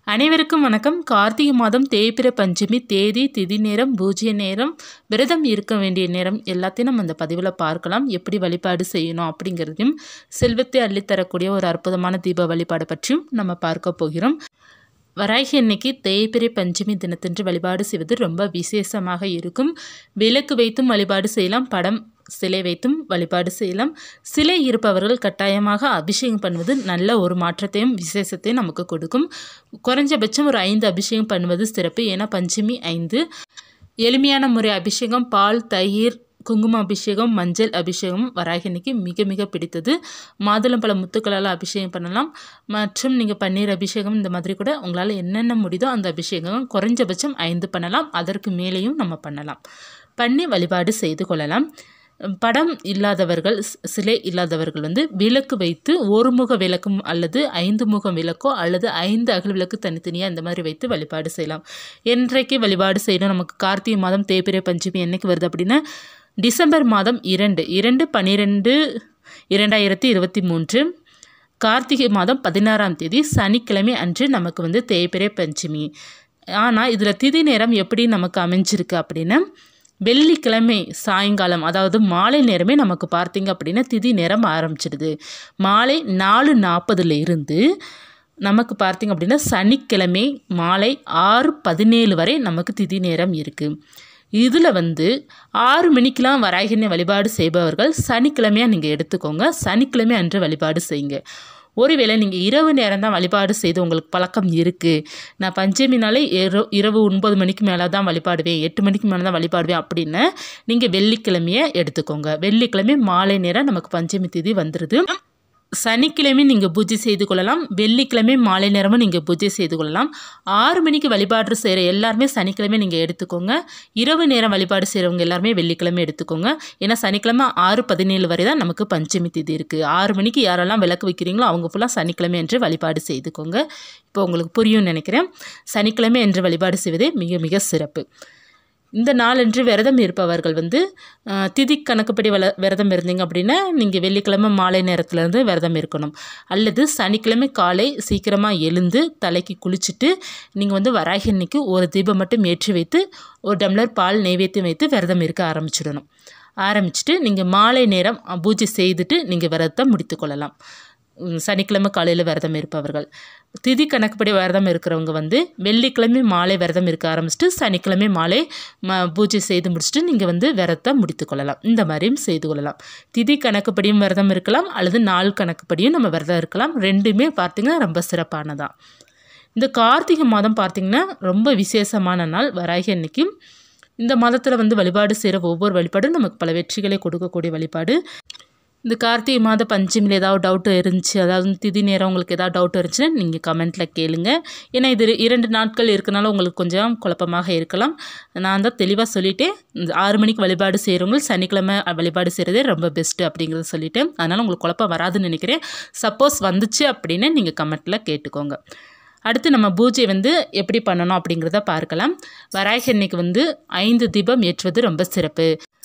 அனைவருக்கும் வணக்கம் கார்த்திகை மாதம் தேய்பிறை பஞ்சமி தேதி திதி நேரம் பூஜ்ய நேரம் விரதம் இருக்க வேண்டிய நேரம் எல்லாத்தையும் நம்ம இந்த பதிவில் பார்க்கலாம் எப்படி வழிபாடு செய்யணும் அப்படிங்கிறதையும் செல்வத்தை அள்ளித்தரக்கூடிய ஒரு அற்புதமான தீப வழிபாடு பற்றியும் நம்ம பார்க்க போகிறோம் வராகி அன்னைக்கு தேய்பிறை பஞ்சமி தினத்தன்று வழிபாடு செய்வது ரொம்ப விசேஷமாக இருக்கும் விளக்கு வைத்தும் வழிபாடு செய்யலாம் படம் சிலை வைத்தும் வழிபாடு செய்யலாம் சிலை இருப்பவர்கள் கட்டாயமாக அபிஷேகம் பண்ணுவது நல்ல ஒரு மாற்றத்தையும் விசேஷத்தையும் நமக்கு கொடுக்கும் குறைஞ்சபட்சம் ஒரு ஐந்து அபிஷேகம் பண்ணுவது சிறப்பு ஏன்னா பஞ்சமி ஐந்து எளிமையான முறை அபிஷேகம் பால் தயிர் குங்கும அபிஷேகம் மஞ்சள் அபிஷேகம் வராகினிக்கு மிக மிக பிடித்தது மாதுளம்பழ முத்துக்களால் அபிஷேகம் பண்ணலாம் மற்றும் நீங்கள் பன்னீர் அபிஷேகம் இந்த மாதிரி கூட உங்களால் என்னென்ன முடியுதோ அந்த அபிஷேகம் குறைஞ்சபட்சம் ஐந்து பண்ணலாம் அதற்கு மேலேயும் நம்ம பண்ணலாம் பண்ணி வழிபாடு செய்து கொள்ளலாம் படம் இல்லாதவர்கள் ஸ்- சிலை இல்லாதவர்கள் வந்து விளக்கு வைத்து ஒரு முக விளக்கும் அல்லது ஐந்து முகம் விளக்கோ அல்லது ஐந்து அகல் விளக்கு தனித்தனியாக இந்த மாதிரி வைத்து வழிபாடு செய்யலாம் என்றைக்கு வழிபாடு செய்யணும் நமக்கு கார்த்திகை மாதம் தேய்பிறை பஞ்சமி என்னைக்கு வருது அப்படின்னா டிசம்பர் மாதம் இரண்டு இரண்டு பன்னிரெண்டு இரண்டாயிரத்தி இருபத்தி மூன்று கார்த்திகை மாதம் பதினாறாம் தேதி சனிக்கிழமை அன்று நமக்கு வந்து தேய்பிறை பஞ்சமி ஆனால் இதில் திதி நேரம் எப்படி நமக்கு அமைஞ்சிருக்கு அப்படின்னா வெள்ளிக்கிழமை சாயங்காலம் அதாவது மாலை நேரமே நமக்கு பார்த்தீங்க அப்படின்னா திதி நேரம் ஆரம்பிச்சிடுது மாலை நாலு நாற்பதுல இருந்து நமக்கு பார்த்தீங்க அப்படின்னா சனிக்கிழமை மாலை ஆறு பதினேழு வரை நமக்கு திதி நேரம் இருக்குது இதில் வந்து ஆறு மணிக்கெலாம் வராகினை வழிபாடு செய்பவர்கள் சனிக்கிழமையாக நீங்கள் எடுத்துக்கோங்க சனிக்கிழமை அன்று வழிபாடு செய்யுங்க ஒருவேளை நீங்கள் இரவு நேரம் தான் வழிபாடு செய்து உங்களுக்கு பழக்கம் இருக்குது நான் பஞ்சமினாலே இரவு இரவு ஒன்பது மணிக்கு மேலே தான் வழிபாடுவேன் எட்டு மணிக்கு மேலே தான் வழிபாடுவேன் அப்படின்னு நீங்கள் வெள்ளிக்கிழமையை எடுத்துக்கோங்க வெள்ளிக்கிழமை மாலை நேரம் நமக்கு பஞ்சமி திதி வந்துடுது சனிக்கிழமை நீங்கள் பூஜை செய்து கொள்ளலாம் வெள்ளிக்கிழமை மாலை நேரமும் நீங்கள் பூஜை செய்து கொள்ளலாம் ஆறு மணிக்கு வழிபாடு செய்கிற எல்லாருமே சனிக்கிழமை நீங்கள் எடுத்துக்கோங்க இரவு நேரம் வழிபாடு செய்கிறவங்க எல்லாருமே வெள்ளிக்கிழமை எடுத்துக்கோங்க ஏன்னா சனிக்கிழமை ஆறு பதினேழு வரை தான் நமக்கு பஞ்சமி திதி இருக்குது ஆறு மணிக்கு யாரெல்லாம் விளக்கு வைக்கிறீங்களோ அவங்க ஃபுல்லாக சனிக்கிழமை என்று வழிபாடு செய்துக்கோங்க இப்போ உங்களுக்கு புரியும்னு நினைக்கிறேன் சனிக்கிழமை என்று வழிபாடு செய்வதே மிக மிக சிறப்பு இந்த நாளன்று விரதம் இருப்பவர்கள் வந்து அஹ், திதி கணக்குப்படி வள விரதம் இருந்தீங்க அப்படின்னா நீங்கள் வெள்ளிக்கிழமை மாலை நேரத்துலேருந்து விரதம் இருக்கணும் அல்லது சனிக்கிழமை காலை சீக்கிரமாக எழுந்து தலைக்கு குளிச்சுட்டு நீங்கள் வந்து வராகி அன்னைக்கு ஒரு தீபம் மட்டும் ஏற்றி வைத்து ஒரு டம்ளர் பால் நெய்வேத்தியம் வைத்து விரதம் இருக்க ஆரம்பிச்சிடணும் ஆரம்பிச்சுட்டு நீங்கள் மாலை நேரம் அஹ், பூஜை செய்துட்டு நீங்கள் விரதத்தை முடித்துக்கொள்ளலாம் உம், சனிக்கிழமை காலையில் விரதம் இருப்பவர்கள் திதி கணக்குப்படி விரதம் இருக்கிறவங்க வந்து வெள்ளிக்கிழமை மாலை விரதம் இருக்க ஆரம்பிச்சிட்டு சனிக்கிழமை மாலை ம பூஜை செய்து முடிச்சுட்டு நீங்கள் வந்து விரதத்தை முடித்து கொள்ளலாம் இந்த மாதிரியும் செய்து கொள்ளலாம் திதி கணக்குப்படியும் விரதம் இருக்கலாம் அல்லது நாள் கணக்குப்படியும் நம்ம விரதம் இருக்கலாம் ரெண்டுமே பார்த்திங்கன்னா ரொம்ப சிறப்பானதான் இந்த கார்த்திகை மாதம் பார்த்திங்கன்னா ரொம்ப விசேஷமான நாள் வராகி அன்னைக்கு இந்த மாதத்தில் வந்து வழிபாடு செய்கிற ஒவ்வொரு வழிபாடும் நமக்கு பல வெற்றிகளை கொடுக்கக்கூடிய வழிபாடு இந்த கார்த்திகை மாத பஞ்சமியில் ஏதாவது டவுட் இருந்துச்சு அதாவது திதி நேரம் உங்களுக்கு ஏதாவது டவுட் இருந்துச்சுன்னா நீங்கள் கமெண்ட்டில் கேளுங்க ஏன்னா இது இரண்டு நாட்கள் இருக்கனால உங்களுக்கு கொஞ்சம் குழப்பமாக இருக்கலாம் நான் தான் தெளிவாக சொல்லிட்டேன் இந்த ஆறு மணிக்கு வழிபாடு செய்கிறவங்க சனிக்கிழமை வழிபாடு செய்கிறதே ரொம்ப பெஸ்ட்டு அப்படிங்கிறத சொல்லிட்டேன் அதனால் உங்களுக்கு குழப்பம் வராதுன்னு நினைக்கிறேன் சப்போஸ் வந்துச்சு அப்படின்னு நீங்கள் கமெண்ட்டில் கேட்டுக்கோங்க அடுத்து நம்ம பூஜை வந்து எப்படி பண்ணணும் அப்படிங்கிறத பார்க்கலாம் வராகி அன்னைக்கு வந்து ஐந்து தீபம் ஏற்றுவது ரொம்ப சிறப்பு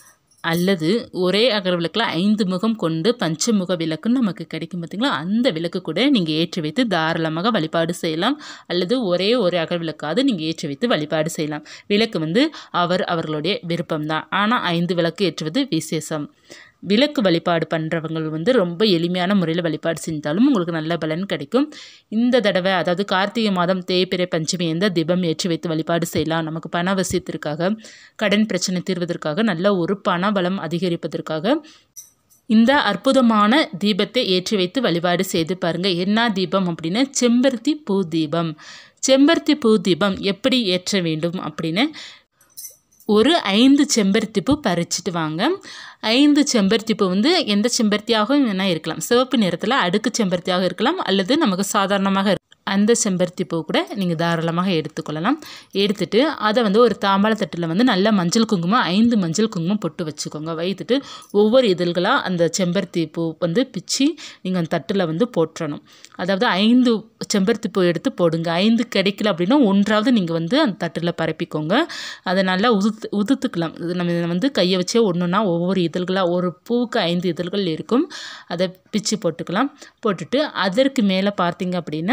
அல்லது ஒரே அகல் விளக்கில் ஐந்து முகம் கொண்டு பஞ்சமுக விளக்குன்னு நமக்கு கிடைக்கும் பார்த்தீங்களா அந்த விளக்கு கூட நீங்கள் ஏற்றி வைத்து தாராளமாக வழிபாடு செய்யலாம் அல்லது ஒரே ஒரு அகல் விளக்காவது நீங்கள் ஏற்றி வைத்து வழிபாடு செய்யலாம் விளக்கு வந்து அவர் அவர்களுடைய விருப்பம்தான் ஆனால் ஐந்து விளக்கு ஏற்றுவது விசேஷம் விளக்கு வழிபாடு பண்ணுறவங்க வந்து ரொம்ப எளிமையான முறையில் வழிபாடு செஞ்சாலும் உங்களுக்கு நல்ல பலன் கிடைக்கும் இந்த தடவை அதாவது கார்த்திகை மாதம் தேய்பிறை பஞ்சமி எந்த தீபம் ஏற்றி வைத்து வழிபாடு செய்யலாம் நமக்கு பண அவசியத்திற்காக கடன் பிரச்சனை தீர்வதற்காக நல்ல ஒரு பண பலம் அதிகரிப்பதற்காக இந்த அற்புதமான தீபத்தை ஏற்றி வைத்து வழிபாடு செய்து பாருங்க என்ன தீபம் அப்படின்னா செம்பருத்தி பூ தீபம் செம்பருத்தி பூ தீபம் எப்படி ஏற்ற வேண்டும் அப்படின்னு ஒரு ஐந்து செம்பருத்தி பூ பறிச்சிட்டு வாங்க ஐந்து செம்பருத்தி பூ வந்து எந்த செம்பருத்தியாகவும் வேணால் இருக்கலாம் சிவப்பு நிறத்தில் அடுக்கு செம்பருத்தியாக இருக்கலாம் அல்லது நமக்கு சாதாரணமாக இருக்கலாம். அந்த செம்பருத்தி பூ கூட நீங்கள் தாராளமாக எடுத்துக்கொள்ளலாம் எடுத்துட்டு அதை வந்து ஒரு தாம்பாள தட்டில் வந்து நல்ல மஞ்சள் குங்குமம் ஐந்து மஞ்சள் குங்குமம் பொட்டு வச்சுக்கோங்க வைத்துட்டு ஒவ்வொரு இதழ்களாக அந்த செம்பருத்தி பூ வந்து பிச்சு நீங்கள் அந்த தட்டில் வந்து போட்டுறணும் அதாவது ஐந்து செம்பருத்தி பூ எடுத்து போடுங்க ஐந்து கிடைக்கல அப்படின்னா ஒன்றாவது நீங்கள் வந்து அந்த தட்டில் பரப்பிக்கோங்க அதை நல்லா உதுத்து உதுத்துக்கலாம் இது நம்ம இதை வந்து கையை வச்சே ஒன்றுனா ஒவ்வொரு இதழ்களாக ஒரு பூவுக்கு ஐந்து இதழ்கள் இருக்கும் அதை பிச்சு போட்டுக்கலாம் போட்டுட்டு அதற்கு மேலே பார்த்தீங்க அப்படின்னா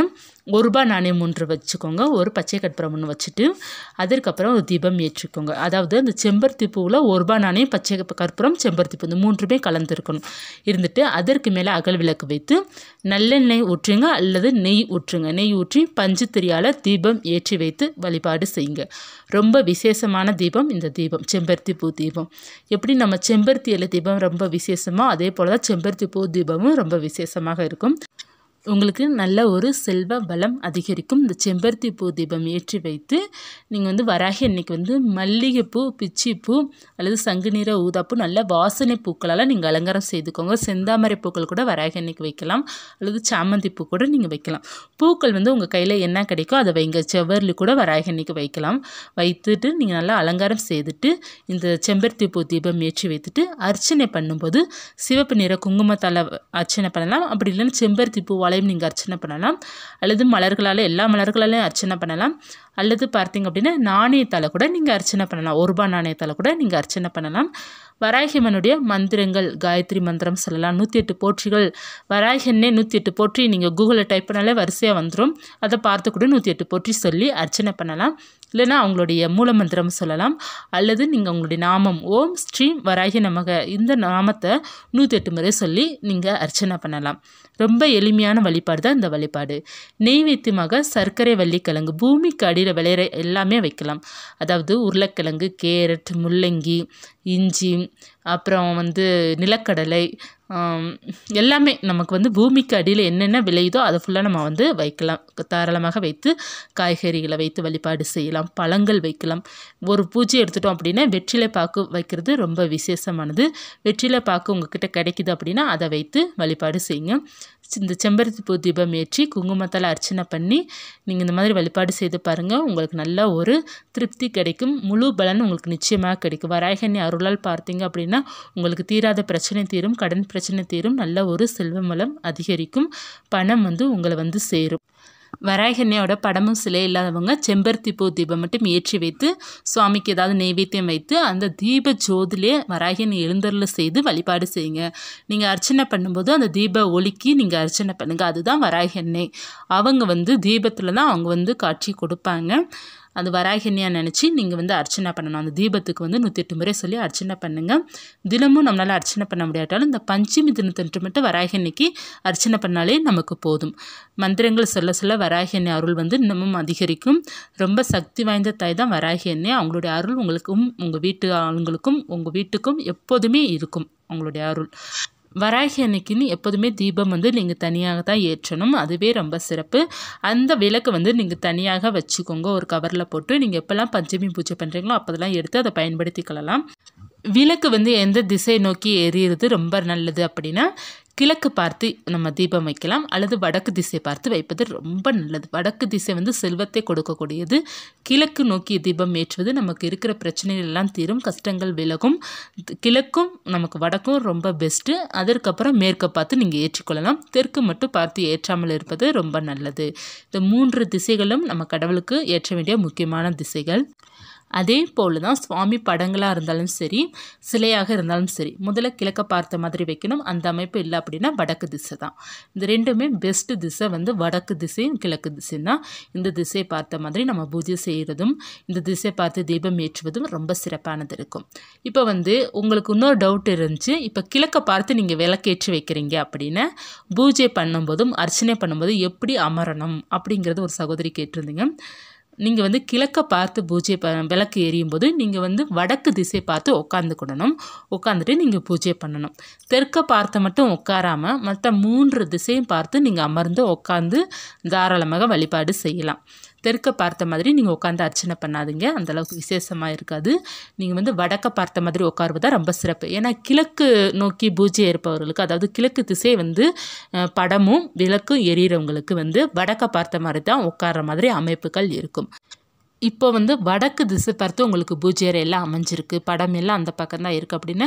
ஒரு ரூபாய் நாணயம் ஒன்று வச்சுக்கோங்க ஒரு பச்சை கற்பூரம் ஒன்று வச்சுட்டு அதற்கப்புறம் ஒரு தீபம் ஏற்றிக்கோங்க அதாவது அந்த செம்பருத்தி பூவில் ஒரு ரூபாய் நாணயம் பச்சை கற்ப- கற்பூரம் செம்பருத்தி பூ இந்த மூன்றுமே கலந்துருக்கணும் இருந்துட்டு அதற்கு மேலே அகல் விளக்கு வைத்து நல்லெண்ணெய் ஊற்றுங்க அல்லது நெய் ஊற்றுங்க நெய் ஊற்றி பஞ்சு திரியால் தீபம் ஏற்றி வைத்து வழிபாடு செய்யுங்க ரொம்ப விசேஷமான தீபம் இந்த தீபம் செம்பருத்தி பூ தீபம் எப்படி நம்ம செம்பருத்தி இலை தீபம் ரொம்ப விசேஷமோ அதே போல் தான் செம்பருத்தி பூ தீபமும் ரொம்ப விசேஷமாக இருக்கும் உங்களுக்கு நல்ல ஒரு செல்வ வளம் அதிகரிக்கும் இந்த செம்பருத்தி பூ தீபம் ஏற்றி வைத்து நீங்கள் வந்து வராகி அன்னைக்கு வந்து மல்லிகைப்பூ பிச்சிப்பூ அல்லது சங்கு நிற ஊதாப்பூ நல்ல வாசனை பூக்களால் நீங்கள் அலங்காரம் செய்துக்கோங்க செந்தாமரை பூக்கள் கூட வராகி அன்னைக்கு வைக்கலாம் அல்லது சாமந்தி பூ கூட நீங்கள் வைக்கலாம் பூக்கள் வந்து உங்கள் கையில் என்ன கிடைக்கோ அதை வைங்க செவ்வரில் கூட வராகி அன்னைக்கு வைக்கலாம் வைத்துட்டு நீங்கள் நல்லா அலங்காரம் செய்துட்டு இந்த செம்பருத்தி பூ தீபம் ஏற்றி வைத்துட்டு அர்ச்சனை பண்ணும்போது சிவப்பு நிற குங்குமத்தால் அர்ச்சனை பண்ணலாம் அப்படி இல்லைன்னா செம்பருத்தி பூவாலையும் நீங்கள் அர்ச்சனை பண்ணலாம் அல்லது மலர்களால் எல்லா மலர்களாலையும் அர்ச்சனை பண்ணலாம் அல்லது பார்த்தீங்க அப்படின்னா நாணயத்தால் கூட நீங்கள் அர்ச்சனை பண்ணலாம் ஒரு ரூபாய் நாணயத்தால் கூட நீங்கள் அர்ச்சனை பண்ணலாம் வராகியம்மனுடைய மந்திரங்கள் காயத்ரி மந்திரம் சொல்லலாம் நூற்றி எட்டு போற்றிகள் வராகியன்னே நூற்றி எட்டு போற்றி நீங்கள் கூகுளில் டைப் பண்ணாலே வரிசையாக வந்துடும் அதை பார்த்து கூட நூற்றி எட்டு போற்றி சொல்லி அர்ச்சனை பண்ணலாம் இல்லைன்னா அவங்களுடைய மூல மந்திரம் சொல்லலாம் அல்லது நீங்கள் உங்களுடைய நாமம் ஓம் ஸ்ரீ வராகி நமக இந்த நாமத்தை நூற்றி எட்டு முறை சொல்லி நீங்கள் அர்ச்சனை பண்ணலாம் ரொம்ப எளிமையான வழிபாடு தான் இந்த வழிபாடு நெய்வேத்தியமாக சர்க்கரை வள்ளிக்கிழங்கு பூமிக்கு அடியில் விளையிற எல்லாமே வைக்கலாம் அதாவது உருளைக்கிழங்கு கேரட் முள்ளங்கி இஞ்சி அப்புறம் வந்து நிலக்கடலை ஆம், எல்லாமே நமக்கு வந்து பூமிக்கு அடியில் என்னென்ன விளையுதோ அதை ஃபுல்லாக நம்ம வந்து வைக்கலாம் தாராளமாக வைத்து காய்கறிகளை வைத்து வழிபாடு செய்யலாம் பழங்கள் வைக்கலாம் ஒரு பூஜை எடுத்துட்டோம் அப்படின்னா வெற்றிலை பாக்கு வைக்கிறது ரொம்ப விசேஷமானது வெற்றிலை பாக்கு உங்ககிட்ட கிடைக்குது அப்படின்னா அதை வைத்து வழிபாடு செய்யுங்க இந்த செம்பருத்தி பூ தீபம் ஏற்றி குங்குமத்தால் அர்ச்சனை பண்ணி நீங்கள் இந்த மாதிரி வழிபாடு செய்து பாருங்கள் உங்களுக்கு நல்ல ஒரு திருப்தி கிடைக்கும் முழு பலன் உங்களுக்கு நிச்சயமாக கிடைக்கும் வராகண்ணி அருளால் பார்த்தீங்க அப்படின்னா உங்களுக்கு தீராத பிரச்சனை தீரும் கடன் பிரச்சனை தீரும் நல்ல ஒரு செல்வ வளம் அதிகரிக்கும் பணம் வந்து உங்களை வந்து சேரும் வராகண்ணியோட படமும் சிலை இல்லாதவங்க செம்பருத்தி பூ தீபம் மட்டும் ஏற்றி வைத்து சுவாமிக்கு ஏதாவது நெய்வேத்தியம் வைத்து அந்த தீப ஜோதிலே வராகண்ணி எழுந்தருளை செய்து வழிபாடு செய்யுங்க நீங்கள் அர்ச்சனை பண்ணும்போது அந்த தீப ஒளிக்கு நீங்கள் அர்ச்சனை பண்ணுங்கள் அதுதான் வராகி அன்னை அவங்க வந்து தீபத்தில் தான் அவங்க வந்து காட்சி கொடுப்பாங்க அது வராகினியாக நினச்சி நீங்கள் வந்து அர்ச்சனை பண்ணணும் அந்த தீபத்துக்கு வந்து நூற்றி எட்டு முறை சொல்லி அர்ச்சனை பண்ணுங்கள் தினமும் நம்மளால் அர்ச்சனை பண்ண முடியாட்டாலும் இந்த பஞ்சமி தினத்தன்று மட்டும் வராகினிக்கு அர்ச்சனை பண்ணாலே நமக்கு போதும் மந்திரங்கள் சொல்ல சொல்ல வராகி எண்ணெய் அருள் வந்து இன்னமும் அதிகரிக்கும் ரொம்ப சக்தி வாய்ந்த தாய் தான் வராகி எண்ணெய் அவங்களுடைய அருள் உங்களுக்கும் உங்கள் வீட்டு ஆளுங்களுக்கும் உங்கள் வீட்டுக்கும் எப்போதுமே இருக்கும் அவங்களுடைய அருள் வராகி அன்னைக்குன்னு எப்போதுமே தீபம் வந்து நீங்கள் தனியாக தான் ஏற்றணும் அதுவே ரொம்ப சிறப்பு அந்த விளக்கு வந்து நீங்கள் தனியாக வச்சுக்கோங்க ஒரு கவரில் போட்டு நீங்கள் எப்போல்லாம் பஞ்சமி பூஜை பண்ணுறீங்களோ அப்போதெல்லாம் எடுத்து அதை பயன்படுத்திக்கலாம் விளக்கு வந்து எந்த திசை நோக்கி எரியிறது ரொம்ப நல்லது அப்படின்னா கிழக்கு பார்த்து நம்ம தீபம் வைக்கலாம் அல்லது வடக்கு திசை பார்த்து வைப்பது ரொம்ப நல்லது வடக்கு திசை வந்து செல்வத்தை கொடுக்கக்கூடியது கிழக்கு நோக்கி தீபம் ஏற்றுவது நமக்கு இருக்கிற பிரச்சனைகள் எல்லாம் தீரும் கஷ்டங்கள் விலகும் கிழக்கும் நமக்கு வடக்கும் ரொம்ப பெஸ்ட்டு அதற்கப்புறம் மேற்க பார்த்து நீங்கள் ஏற்றிக்கொள்ளலாம் தெற்கு மட்டும் பார்த்து ஏற்றாமல் இருப்பது ரொம்ப நல்லது இந்த மூன்று திசைகளும் நம்ம கடவுளுக்கு ஏற்ற வேண்டிய முக்கியமான திசைகள் அதே போல் தான் சுவாமி படங்களாக இருந்தாலும் சரி சிலையாக இருந்தாலும் சரி முதல்ல கிழக்க பார்த்த மாதிரி வைக்கணும் அந்த அமைப்பு இல்லை அப்படின்னா வடக்கு திசை தான் இந்த ரெண்டுமே பெஸ்ட்டு திசை வந்து வடக்கு திசையும் கிழக்கு திசை தான் இந்த திசையை பார்த்த மாதிரி நம்ம பூஜை செய்கிறதும் இந்த திசை பார்த்து தீபம் ஏற்றுவதும் ரொம்ப சிறப்பானது இருக்கும் இப்போ வந்து உங்களுக்கு இன்னொரு டவுட் இருந்துச்சு இப்போ கிழக்க பார்த்து நீங்கள் விளக்கேற்றி வைக்கிறீங்க அப்படின்னா பூஜை பண்ணும்போதும் அர்ச்சனை பண்ணும்போது எப்படி அமரணும் அப்படிங்கிறது ஒரு சகோதரி கேட்டிருந்தீங்க நீங்கள் வந்து கிழக்க பார்த்து பூஜை ப விளக்கு எரியும் போது நீங்கள் வந்து வடக்கு திசை பார்த்து உட்காந்துக்கிடணும் உட்காந்துட்டு நீங்கள் பூஜை பண்ணணும் தெற்க பார்த்து மட்டும் உட்காராமல் மற்ற மூன்று திசையும் பார்த்து நீங்கள் அமர்ந்து உட்காந்து தாராளமாக வழிபாடு செய்யலாம் தெற்க பார்த்த மாதிரி நீங்கள் உட்காந்து அர்ச்சனை பண்ணாதீங்க அந்த அளவுக்கு விசேஷமாக இருக்காது நீங்கள் வந்து வடக்க பார்த்த மாதிரி உட்காருவதா ரொம்ப சிறப்பு ஏன்னா கிழக்கு நோக்கி பூஜை இருப்பவர்களுக்கு அதாவது கிழக்கு திசை வந்து அஹ், படமும் விளக்கும் எரியறவங்களுக்கு வந்து வடக்க பார்த்த மாதிரி தான் உட்கார்ற மாதிரி அமைப்புகள் இருக்கும் இப்போ வந்து வடக்கு திசை பார்த்து உங்களுக்கு பூஜை அறை எல்லாம் அமைஞ்சிருக்கு படம் எல்லாம் அந்த பக்கம் தான் இருக்குது அப்படின்னா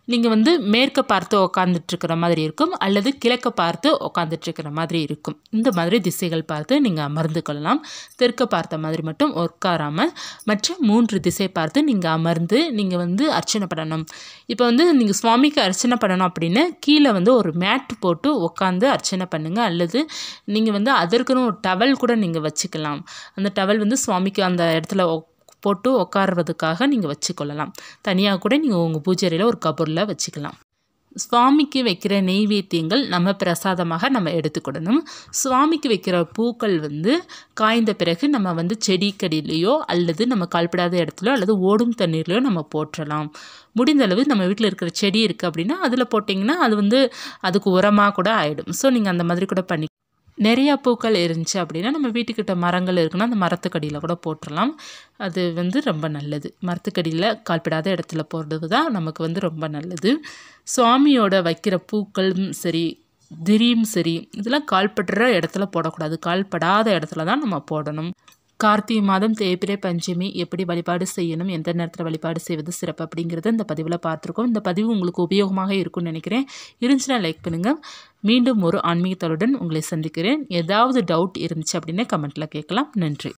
நீங்கள் வந்து மேற்க பார்த்து உக்காந்துட்ருக்கிற மாதிரி இருக்கும் அல்லது கிழக்க பார்த்து உக்காந்துட்ருக்கிற மாதிரி இருக்கும் இந்த மாதிரி திசைகள் பார்த்து நீங்கள் அமர்ந்து கொள்ளலாம் தெற்க பார்த்த மாதிரி மட்டும் உட்காராமல் மற்ற மூன்று திசை பார்த்து நீங்கள் அமர்ந்து நீங்கள் வந்து அர்ச்சனை பண்ணணும் இப்போ வந்து நீங்கள் சுவாமிக்கு அர்ச்சனை பண்ணணும் அப்படின்னு கீழே வந்து ஒரு மேட் போட்டு உட்காந்து அர்ச்சனை பண்ணுங்கள் அல்லது நீங்கள் வந்து அதற்குன்னு ஒரு டவல் கூட நீங்கள் வச்சுக்கலாம் அந்த டவல் வந்து சுவாமிக்கு அந்த இடத்துல உக்- போட்டு உட்காருறதுக்காக நீங்கள் வச்சுக்கொள்ளலாம் தனியாக கூட நீங்கள் உங்கள் பூஜை அறையில் ஒரு கபூரில் வச்சுக்கலாம் சுவாமிக்கு வைக்கிற நெய்வேத்தியங்கள் நம்ம பிரசாதமாக நம்ம எடுத்துக்கிடணும் சுவாமிக்கு வைக்கிற பூக்கள் வந்து காய்ந்த பிறகு நம்ம வந்து செடிக்கடியிலையோ அல்லது நம்ம கால்படாத இடத்துலையோ அல்லது ஓடும் தண்ணீர்லையோ நம்ம போற்றலாம் முடிந்த அளவு நம்ம வீட்டில் இருக்கிற செடி இருக்குது அப்படின்னா அதில் போட்டிங்கன்னா அது வந்து அதுக்கு உரமாக கூட ஆகிடும் ஸோ நீங்கள் அந்த மாதிரி கூட பண்ணி நிறையா பூக்கள் இருந்துச்சு அப்படின்னா நம்ம வீட்டுக்கிட்ட மரங்கள் இருக்குன்னா அந்த மரத்துக்கடியில் கூட போட்டுடலாம் அது வந்து ரொம்ப நல்லது மரத்துக்கடியில் கால்படாத இடத்துல போடுறது தான் நமக்கு வந்து ரொம்ப நல்லது சுவாமியோட வைக்கிற பூக்களும் சரி திரியும் சரி இதெல்லாம் கால்படுற இடத்துல போடக்கூடாது கால்படாத இடத்துல தான் நம்ம போடணும் கார்த்திகை மாதம் தேய்பிரை பஞ்சமி எப்படி வழிபாடு செய்யணும் எந்த நேரத்தில் வழிபாடு செய்வது சிறப்பு அப்படிங்கிறத இந்த பதிவில் பார்த்துருக்கோம் இந்த பதிவு உங்களுக்கு உபயோகமாக இருக்கும்னு நினைக்கிறேன் இருந்துச்சுன்னா லைக் பண்ணுங்கள் மீண்டும் ஒரு ஆன்மீகத்தலுடன் உங்களை சந்திக்கிறேன் ஏதாவது டவுட் இருந்துச்சு அப்படின்னா கமெண்ட்டில் கேட்கலாம் நன்றி